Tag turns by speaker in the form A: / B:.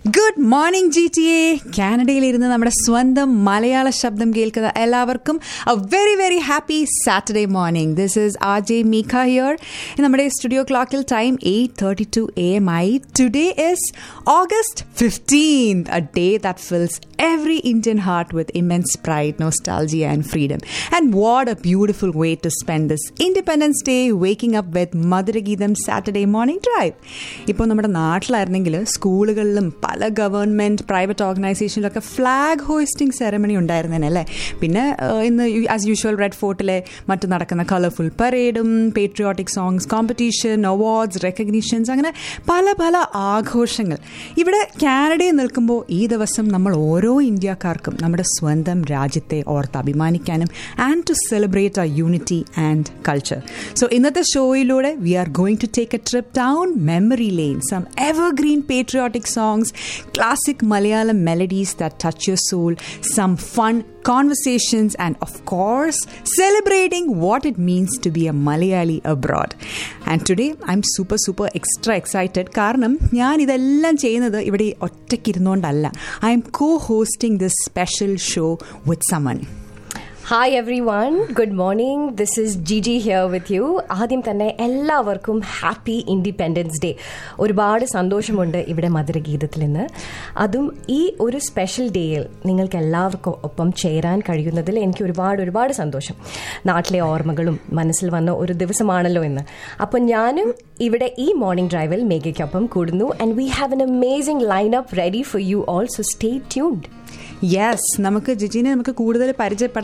A: Good morning G T A കാനഡയിലിരുന്ന് നമ്മുടെ സ്വന്തം മലയാള ശബ്ദം കേൾക്കുന്ന എല്ലാവർക്കും a very very happy Saturday morning this is R J Megha here നമ്മുടെ സ്റ്റുഡിയോ ക്ലോക്കിൽ time eight thirty two A M ആയി today is August fifteen a day that fills every Indian heart with immense pride, nostalgia, and freedom. And what a beautiful way to spend this Independence Day waking up with Madhurageetham Saturday morning drive ഇപ്പോൾ നമ്മുടെ നാട്ടിലായിരുന്നെങ്കിൽ സ്കൂളുകളിലും പല government private ഓർഗനൈസേഷനിലൊക്കെ flag hoisting ceremony ഉണ്ടായിരുന്നേനല്ലേ പിന്നെ ഏഹ്, ഇന്ന് ആസ് യൂഷ്വൽ റെഡ് ഫോർട്ടിലെ മറ്റു നടക്കുന്ന കളർഫുൾ പരേഡും patriotic songs competition awards recognitions അങ്ങനെ പല പല ആഘോഷങ്ങൾ ഇവിടെ കാനഡയിൽ നിൽക്കുമ്പോൾ ഈ ദിവസം നമ്മൾ ഓരോ ഇന്ത്യക്കാർക്കും നമ്മുടെ സ്വന്തം രാജ്യത്തെ ഓർത്ത് അഭിമാനിക്കാനും ആൻഡ് ടു സെലിബ്രേറ്റ് ആ യൂണിറ്റി ആൻഡ് കൾച്ചർ സോ ഇന്നത്തെ ഷോയിലൂടെ we are going to take a trip down memory lane some evergreen patriotic songs classic Malayalam melodies that touch your soul some fun conversations, and of course, celebrating what it means to be a Malayali abroad. And today, I'm super, super extra excited കാരണം ഞാൻ ഇതെല്ലാം ചെയ്യുന്നത് ഇവിടെ ഒറ്റയ്ക്കിരുന്നുകൊണ്ടല്ല I'm cohosting this special show with someone
B: hi everyone good morning this is G G here with you ആദ്യം തന്നെ എല്ലാവർക്കും happy independence day ഒരുപാട് സന്തോഷമുണ്ട് ഇവിടെ മധുരഗീതത്തിൽ നിന്ന് അതും ഈ ഒരു സ്പെഷ്യൽ ഡേയിൽ നിങ്ങൾക്ക് എല്ലാവർക്കും ഒപ്പം ചേരാൻ കഴിയുന്നതിൽ എനിക്ക് ഒരുപാട് ഒരുപാട് സന്തോഷം നാട്ടിലെ ഓർമ്മകളും മനസ്സിൽ വന്ന ഒരു ദിവസമാണല്ലോ ഇന്ന് അപ്പോൾ ഞാനും ഇവിടെ ഈ മോർണിംഗ് ഡ്രൈവിൽ മേഘയ്ക്കൊപ്പം കൂടുന്നു and we have an amazing lineup ready for you also stay tuned
A: yes നമുക്ക് ജിജിനെ നമുക്ക് കൂടുതൽ പരിചയപ്പെടാം